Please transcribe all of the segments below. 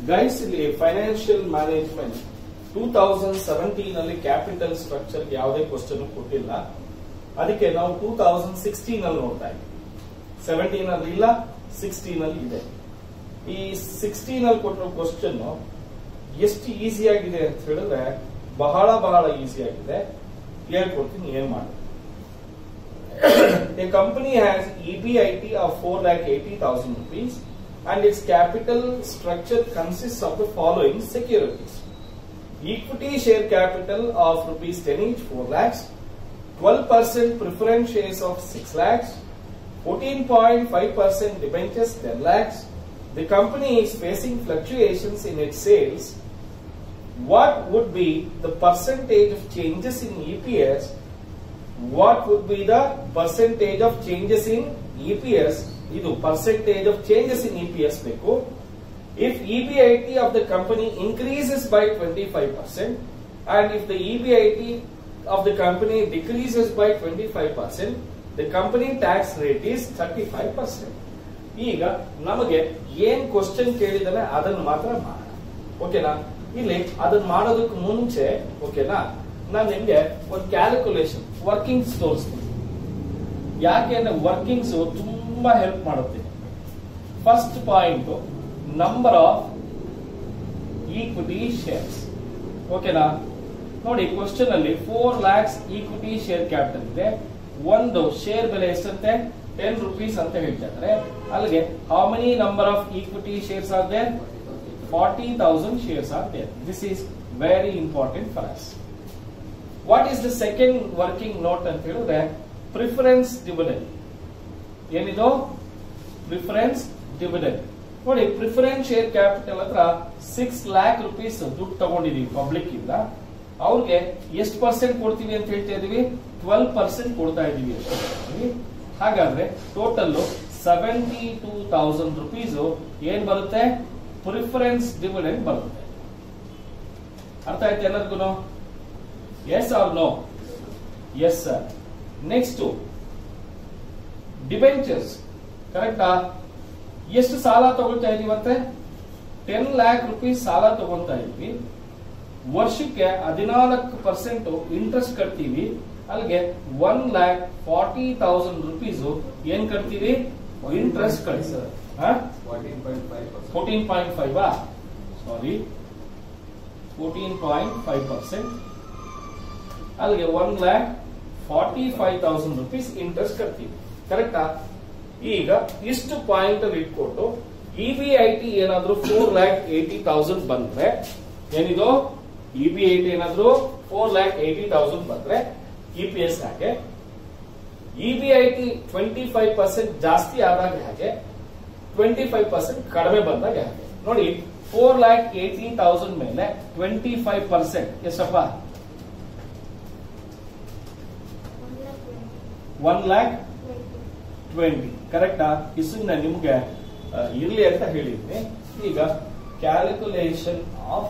Guys ಇಲ್ಲಿ financial management two thousand seventeen ಅಲ್ಲಿ capital structure ಯಾವುದೇ ಕ್ವಶನ್ ಕೊಟ್ಟಿಲ್ಲ ಅದಕ್ಕೆ ನಾವು ಟೂ ತೌಸಂಡ್ ಸಿಕ್ಸ್ಟೀನ್ ಅಲ್ಲಿ ನೋಡ್ತಾ ಇದ್ದೀವಿ ಸೆವೆಂಟೀನ್ ಅಲ್ಲಿ ಇಲ್ಲ ಸಿಕ್ಸ್ಟೀನ್ ಅಲ್ಲಿ ಇದೆ ಈ ಸಿಕ್ಸ್ಟೀನ್ ಅಲ್ಲಿ ಕೊಟ್ಟಿರೋ ಕ್ವಶನ್ ಎಷ್ಟು ಈಸಿ ಆಗಿದೆ ಅಂತ ಹೇಳಿದ್ರೆ ಬಹಳ ಬಹಳ ಈಸಿ ಆಗಿದೆ ಹೇಳ್ಕೊಡ್ತೀನಿ ಏನ್ ಮಾಡಿ A company has EBIT of 4 lakh 80,000 rupees and its capital structure consists of the following securities. Equity share capital of rupees 10 each 4 lakhs, 12% preference shares of 6 lakhs, 14.5% debentures 10 lakhs. The company is facing fluctuations in its sales. What would be the percentage of changes in EPS what would be the percentage of changes in EPS ಇದು percentage of changes in EPS ಬೇಕು if EBIT of the company increases by 25% and if the EBIT of the company decreases by 25% the company tax rate is 35% ಈಗ ನಮಗೆ ಏನ್ question ಕೇಳಿದಾನೆ ಅದನ್ನು ಮಾತ್ರ ಮಾಡೋಣ ಓಕೆನಾ ಇಲ್ಲಿ ಅದನ್ನ ಮಾಡೋದಕ್ಕೆ ಮುಂಚೆ ಓಕೆನಾ ನಾನು ನಿಮ್ಗೆ ಒಂದು ಕ್ಯಾಲ್ಕುಲೇಷನ್ ವರ್ಕಿಂಗ್ಸ್ ತೋರಿಸ್ತೀನಿ ಯಾಕೆ ಅಂದ್ರೆ ವರ್ಕಿಂಗ್ಸ್ ತುಂಬಾ ಹೆಲ್ಪ್ ಮಾಡುತ್ತೆ first point number of equity shares ಓಕೆನಾ ನೋಡಿ ಕ್ವಶನ್ ಅಲ್ಲಿ four lakhs equity share capital ಇದೆ ಒಂದು ಶೇರ್ ಬೆಲೆ ಎಷ್ಟಂತೆ ಟೆನ್ ರುಪೀಸ್ ಅಂತ ಹೇಳ್ತಾ ಇದ್ದಾರೆ ಅಲ್ಲಿಗೆ how many number of equity shares are there forty thousand shares are there this is very important for us what is the second working note ಅಂತ ಹೇಳಿದ್ರೆ preference dividend ಏನಿದು ಪ್ರಿಫರೆನ್ಸ್ ಡಿವಿಡೆಂಡ್ ನೋಡಿ preference share capital ಹತ್ರ six lakh rupees ದುಡ್ಡು ತಗೊಂಡಿದೀವಿ public ಇಂದ ಅವ್ರಿಗೆ ಎಷ್ಟು ಪರ್ಸೆಂಟ್ ಕೊಡ್ತೀವಿ ಅಂತ ಹೇಳ್ತಾ ಇದೀವಿ ಟ್ವೆಲ್ ಪರ್ಸೆಂಟ್ ಕೊಡ್ತಾ ಇದೀವಿ ಅಂತ ಹೇಳ್ತೀವಿ. ಹಾಗಾದ್ರೆ total seventy two thousand rupees ಏನ್ ಬರುತ್ತೆ ಪ್ರಿಫರೆನ್ಸ್ ಡಿವಿಡೆಂಡ್ ಬರುತ್ತೆ ಅರ್ಥ ಆಯ್ತು ಎಲ್ಲರಿಗೂ yes or no yes sir next debentures ಕರೆಕ್ಟಾ ಎಷ್ಟು ಸಾಲ ತಗೊಳ್ತಾ ಇದೀವಂತೆ ಟೆನ್ ಲ್ಯಾಕ್ ರುಪೀಸ್ ಸಾಲ ತಗೊಳ್ತಾ ಇದೀವಿ ವರ್ಷಕ್ಕೆ ಹದಿನಾಲ್ಕು ಪರ್ಸೆಂಟ್ ಇಂಟ್ರೆಸ್ಟ್ ಕಟ್ತೀವಿ ಅಲ್ಲಿಗೆ one lakh forty thousand rupees ಏನ್ ಕಟ್ತೀವಿ ಇಂಟ್ರೆಸ್ಟ್ ಕಟ್ಟಿ sir fourteen point five sorry fourteen point five percent ಅಲ್ಲಿಗೆ one lakh forty five thousand rupees interest ಕಟ್ತೀವಿ ಕರೆಕ್ಟಾ ಈಗ ಇಷ್ಟು ಪಾಯಿಂಟ್ ಅಲ್ಲಿ ಇಟ್ಕೊಂಡು ಇ ಬಿ ಐ ಟಿ ಏನಾದ್ರೂ ಫೋರ್ ಲ್ಯಾಕ್ ಏಟಿ ತೌಸಂಡ್ ಬಂದ್ರೆ ಏನಿದು ಇ ಬಿ ಐ ಟಿ ಏನಾದ್ರೂ ಫೋರ್ ಲ್ಯಾಕ್ ಏಟಿ ತೌಸಂಡ್ ಬಂದ್ರೆ ಇ ಪಿ ಎಸ್ ಹಾಗೆ E B I T twenty five percent ಜಾಸ್ತಿ ಆದಾಗ ಹಾಗೆ ಟ್ವೆಂಟಿ ಫೈವ್ ಪರ್ಸೆಂಟ್ ಕಡಿಮೆ ಬಂದಾಗ ಹಾಗೆ ನೋಡಿ ಫೋರ್ ಲ್ಯಾಕ್ ಏಟಿ ತೌಸಂಡ್ ಮೇಲೆ ಟ್ವೆಂಟಿ ಫೈವ್ ಪರ್ಸೆಂಟ್ ಎಷ್ಟಪ್ಪ ಒನ್ ಲ್ಯಾಕ್ ಟ್ವೆಂಟಿ ಕರೆಕ್ಟಾ ಇಸನ್ನ ನಿಮ್ಗೆ ಆ, ಇರ್ಲಿ ಅಂತ ಹೇಳಿದ್ನಿ ಈಗ calculation of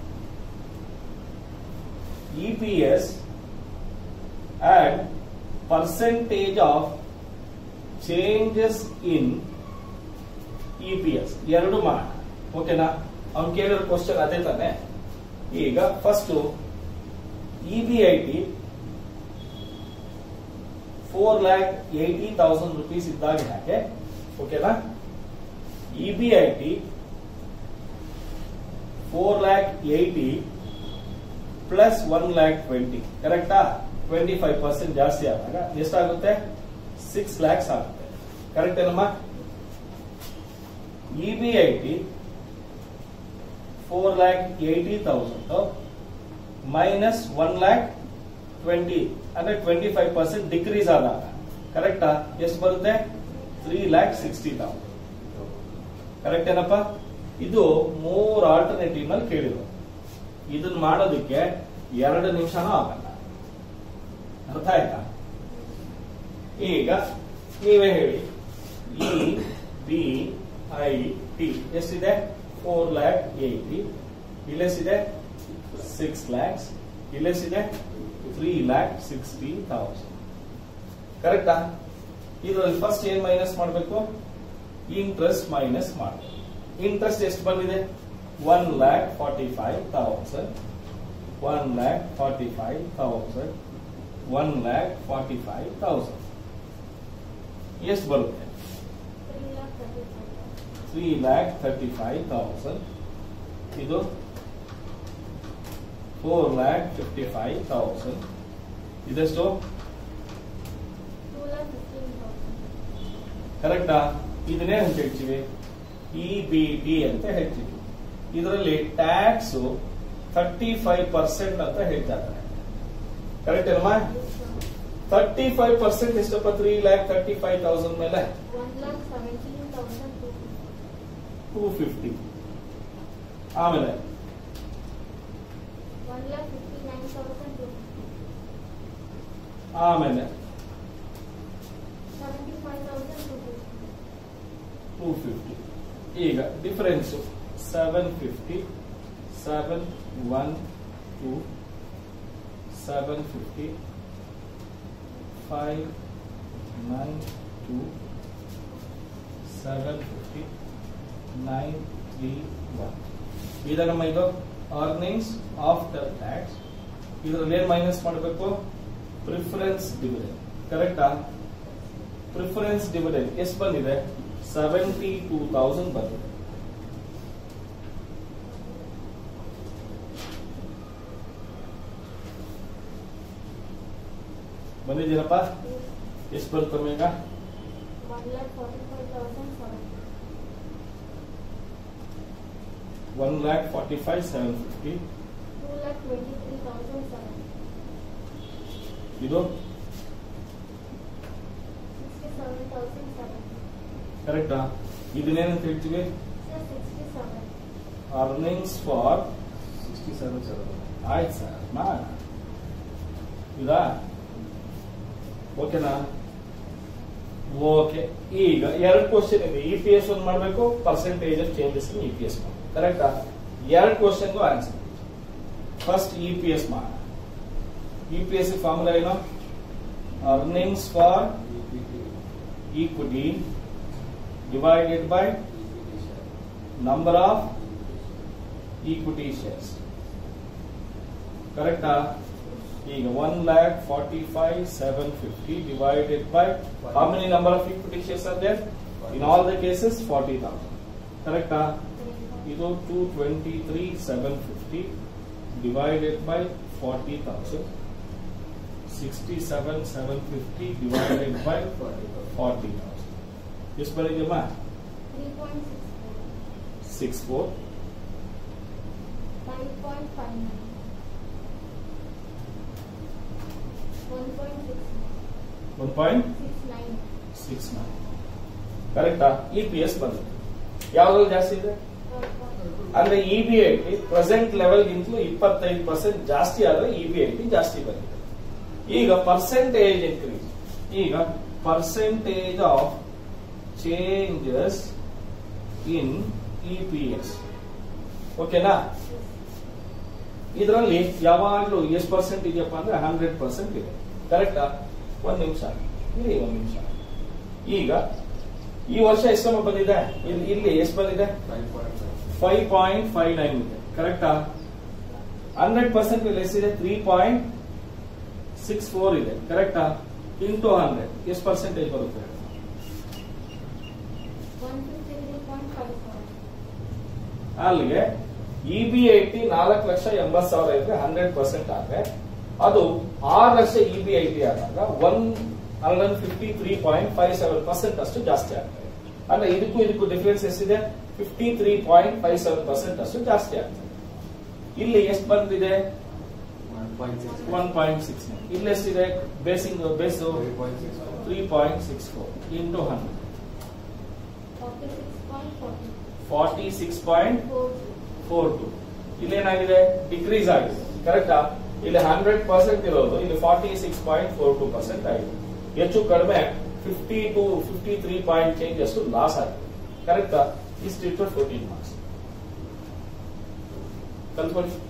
E P S and percentage of changes in E P S ಎರಡು ಮಾಡ ಓಕೆನಾ ಅವ್ನು ಕೇಳಿರೋ ಕ್ವಶನ್ ಅದೇ ತಾನೆ ಈಗ first E B I T four lakh eighty thousand rupees ಇದ್ದಾಗ ಹಾಗೆ ಓಕೆನಾ E B I T four lakh eighty plus one lakh twenty ಕರೆಕ್ಟಾ ಟ್ವೆಂಟಿ ಫೈವ್ ಪರ್ಸೆಂಟ್ ಜಾಸ್ತಿ ಆದಾಗ ಎಷ್ಟಾಗುತ್ತೆ ಸಿಕ್ಸ್ ಲ್ಯಾಕ್ಸ್ ಆಗುತ್ತೆ ಕರೆಕ್ಟ್ ಏನಮ್ಮ E B I T four lakh eighty thousand minus one lakh twenty ಅಂದ್ರೆ ಟ್ವೆಂಟಿ ಫೈವ್ ಪರ್ಸೆಂಟ್ ಡಿಕ್ರೀಸ್ ಆದಾಗ ಕರೆಕ್ಟಾ ಎಷ್ಟು ಬರುತ್ತೆ three lakh sixty thousand correct ಏನಪ್ಪ ಇದು ಮೂರ್ ಆಲ್ಟರ್ನೇಟಿವ್ ನಲ್ಲಿ ಕೇಳಿದ್ರು ಇದನ್ನ ಮಾಡೋದಕ್ಕೆ ಎರಡು ನಿಮಿಷನೂ ಆಗಲ್ಲ ಅರ್ಥ ಆಯ್ತಾ ಈಗ ನೀವೇ ಹೇಳಿ ಇ ಬಿ ಐ ಟಿ ಎಷ್ಟಿದೆ ಫೋರ್ ಲ್ಯಾಕ್ ಏಟಿ ಇಲ್ಲೆಷ್ಟಿದೆ ಸಿಕ್ಸ್ ಲ್ಯಾಕ್ಸ್ ಇಲ್ಲೆಷ್ಟಿದೆ ತ್ರೀ ಲ್ಯಾಕ್ ಸಿಕ್ಸ್ಟಿ ತೌಸಂಡ್ ಕರೆಕ್ಟಾ ಇದರಲ್ಲಿ ಫಸ್ಟ್ ಏನ್ ಮೈನಸ್ ಮಾಡಬೇಕು ಇಂಟ್ರೆಸ್ಟ್ ಮೈನಸ್ ಮಾಡಬೇಕು ಇಂಟ್ರೆಸ್ಟ್ ಎಷ್ಟು ಬಂದಿದೆ one lakh forty five thousand one lakh forty five thousand one lakh forty five thousand ಎಷ್ಟು ಬರುತ್ತೆ three lakh thirty five thousand ಇದು four lakh fifty five thousand ಇದೆಷ್ಟು ಕರೆಕ್ಟಾ ಇದನ್ನೇ ಅಂತ ಹೇಳ್ತೀವಿ ಇ ಬಿ ಟಿ ಅಂತ ಹೇಳ್ತೀವಿ ಇದರಲ್ಲಿ ಟ್ಯಾಕ್ಸ್ ಥರ್ಟಿ ಫೈವ್ ಪರ್ಸೆಂಟ್ ಅಂತ ಹೇಳ್ತಾ ಇದ್ದಾರೆ ಕರೆಕ್ಟ್ ಅಲ್ವಾ ತರ್ಟಿ ಫೈವ್ ಪರ್ಸೆಂಟ್ ಎಷ್ಟಪ್ಪ three lakh thirty five thousand ಮೇಲೆ ಟೂ ಫಿಫ್ಟಿ ಆಮೇಲೆ ಆಮೇಲೆ ಟೂ ಫಿಫ್ಟಿ ಈಗ difference seven fifty seven one two seven fifty five nine two seven fifty nine three one ಈಗ ನಮ್ಮ ಇದು ಅರ್ನಿಂಗ್ಸ್ ಆಫ್ಟರ್ ಟ್ಯಾಕ್ಸ್ ಇದರಲ್ಲಿ ಏನ್ ಮೈನಸ್ ಮಾಡಬೇಕು ಪ್ರಿಫರೆನ್ಸ್ ಡಿವಿಡೆಂಡ್ ಕರೆಕ್ಟಾ ಪ್ರಿಫರೆನ್ಸ್ ಡಿವಿಡೆಂಡ್ ಎಷ್ಟು ಬಂದಿದೆ ಸೆವೆಂಟಿ ಟೂ ತೌಸಂಡ್ ಬಂದಿದೆ ಬಂದಿದ್ದೀರಪ್ಪ ಎಷ್ಟು ಬರ್ತಮ್ಮ ಈಗ one lakh forty five seven fifty ಇದು ಕರೆಕ್ಟಾ ಇದನ್ನೇನಂತ ಹೇಳ್ತೀವಿ earnings for sixty seven seven ಆಯ್ತು ಸರ್ ಮಾ ಇದಾ ಓಕೆನಾ ಓಕೆ ಈಗ ಎರಡು ಕ್ವಶನ್ ಇದೆ ಇ ಪಿ ಎಸ್ ಒಂದು ಮಾಡಬೇಕು percentage of changes in E P S ಮಾಡಬೇಕು ಕರೆಕ್ಟಾ ಎರಡು ಕ್ವಶನ್ಗೂ answer first E P S ಮಾಡೋಣ ಇ ಪಿ ಎಸ್ ಫಾರ್ಮುಲಾ ಏನು earnings for equity divided by number of equity shares ಕರೆಕ್ಟಾ ಈಗ one lakh forty five seven fifty divided by how many number of equity shares are there in all the cases forty thousand ಕರೆಕ್ಟಾ ಇದು two twenty three seven fifty divided by forty thousand sixty seven seven fifty divided by forty thousand ಎಷ್ಟು ಬರೀದಮ್ಮ six four one point six nine ಕರೆಕ್ಟಾ E P S ಬಂದಿದೆ ಯಾವ್ದ್ರಲ್ಲಿ ಜಾಸ್ತಿ ಇದೆ ಅಂದ್ರೆ E B I T present level ಗಿಂತಲೂ ಇಪ್ಪತ್ತೈದು ಪರ್ಸೆಂಟ್ ಜಾಸ್ತಿ ಆದ್ರೆ ಇ ಬಿ ಐ ಟಿ ಜಾಸ್ತಿ ಬಂದಿದೆ ಈಗ ಪರ್ಸೆಂಟೇಜ್ ಇನ್ಕ್ರೀಸ್ ಈಗ percentage of changes in E P S ಓಕೆನಾ ಇದರಲ್ಲಿ ಯಾವಾಗ್ಲೂ ಎಷ್ಟು ಪರ್ಸೆಂಟ್ ಇದೆಯಪ್ಪ ಅಂದ್ರೆ ಹಂಡ್ರೆಡ್ ಪರ್ಸೆಂಟ್ ಇದೆ ಕರೆಕ್ಟಾ ಒಂದ್ ನಿಮಿಷ ಇಲ್ಲಿ ಒಂದ್ ನಿಮಿಷ ಈಗ ಈ ವರ್ಷ ಎಷ್ಟು ಬಂದಿದೆ ಇಲ್ಲಿ ಇಲ್ಲಿ ಎಷ್ಟು ಬಂದಿದೆ ಫೈವ್ ಪಾಯಿಂಟ್ ಫೈವ್ ನೈನ್ ಇದೆ ಕರೆಕ್ಟಾ ಹಂಡ್ರೆಡ್ ಪರ್ಸೆಂಟ್ ಇಲ್ಲಿ ಎಷ್ಟಿದೆ ತ್ರೀ ಪಾಯಿಂಟ್ ಸಿಕ್ಸ್ ಫೋರ್ ಇದೆ ಕರೆಕ್ಟಾ ಇಂಟು ಹಂಡ್ರೆಡ್ ಎಷ್ಟು ಪರ್ಸೆಂಟೇಜ್ ಬರುತ್ತೆ ಅಲ್ಲಿಗೆ ಇ ಬಿ ಐ ಟಿ ನಾಲ್ಕು ಲಕ್ಷ ಎಂಬತ್ ಸಾವಿರ ಇದ್ರೆ ಹಂಡ್ರೆಡ್ ಪರ್ಸೆಂಟ್ ಆದ್ರೆ ಅದು ಆರು ಲಕ್ಷ ಇ ಬಿ ಐ ಟಿ ಆದಾಗ one hundred fifty three point five seven percent ಅಷ್ಟು ಜಾಸ್ತಿ ಆಗ್ತದೆ ಅಂದ್ರೆ ಇದಕ್ಕೂ ಇದಕ್ಕೂ ಡಿಫರೆನ್ಸ್ ಎಷ್ಟಿದೆ fifty three point five seven percent ಅಷ್ಟು ಜಾಸ್ತಿ ಆಗ್ತದೆ ಇಲ್ಲಿ ಎಷ್ಟು ಬಂದಿದೆ ಒನ್ ಪಾಯಿಂಟ್ ಸಿಕ್ಸ್ ನೈನ್ ಇಲ್ಲಿ ಎಷ್ಟಿದೆ basing base three point six four into hundred forty six point four two ಇಲ್ಲೇನಾಗಿದೆ ಡಿಕ್ರೀಸ್ ಆಗಿದೆ ಕರೆಕ್ಟಾ ಇಲ್ಲಿ ಹಂಡ್ರೆಡ್ ಪರ್ಸೆಂಟ್ ಇರೋದು ಇಲ್ಲಿ forty six point four two percent ಆಗಿದೆ ಹೆಚ್ಚು ಕಡಿಮೆ fifty two fifty three point change ಅಷ್ಟು ಲಾಸ್ ಆಗಿದೆ ಕರೆಕ್ಟಾ ಇಷ್ಟಿಟ್ಟು ಫೋರ್ಟೀನ್ ಮಾರ್ಕ್ಸ್ ಕಲ್ತ್ಕೊಳ್ಳಿ